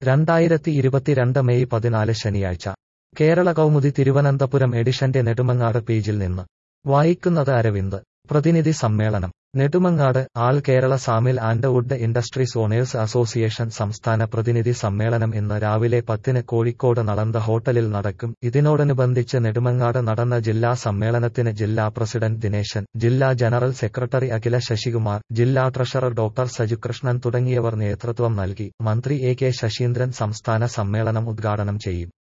രണ്ടായിരത്തി ഇരുപത്തിരണ്ട് മെയ് പതിനാല് ശനിയാഴ്ച കേരള കൗമുദി തിരുവനന്തപുരം എഡിഷന്റെ നെടുമങ്ങാട് പേജിൽ നിന്ന് വായിക്കുന്നത് അരവിന്ദ് പ്രതിനിധി സമ്മേളനം Nedumangad all Kerala sawmill and wood industries owners association സംസ്ഥാന പ്രതിനിധി സമ്മേളനം ഇന്ന് രാവിലെ പത്തിന് കോഴിക്കോട് നളന്ദ ഹോട്ടലിൽ നടക്കും ഇതിനോടനുബന്ധിച്ച് നെടുമങ്ങാട് നടന്ന ജില്ലാ സമ്മേളനത്തിന് ജില്ലാ പ്രസിഡന്റ് ദിനേശൻ ജില്ലാ ജനറൽ സെക്രട്ടറി അഖില ശശികുമാർ ജില്ലാ ട്രഷറർ ഡോക്ടർ സജുകൃഷ്ണൻ തുടങ്ങിയവർ നേതൃത്വം നൽകി മന്ത്രി എ കെ ശശീന്ദ്രൻ സംസ്ഥാന സമ്മേളനം ഉദ്ഘാടനം ചെയ്യും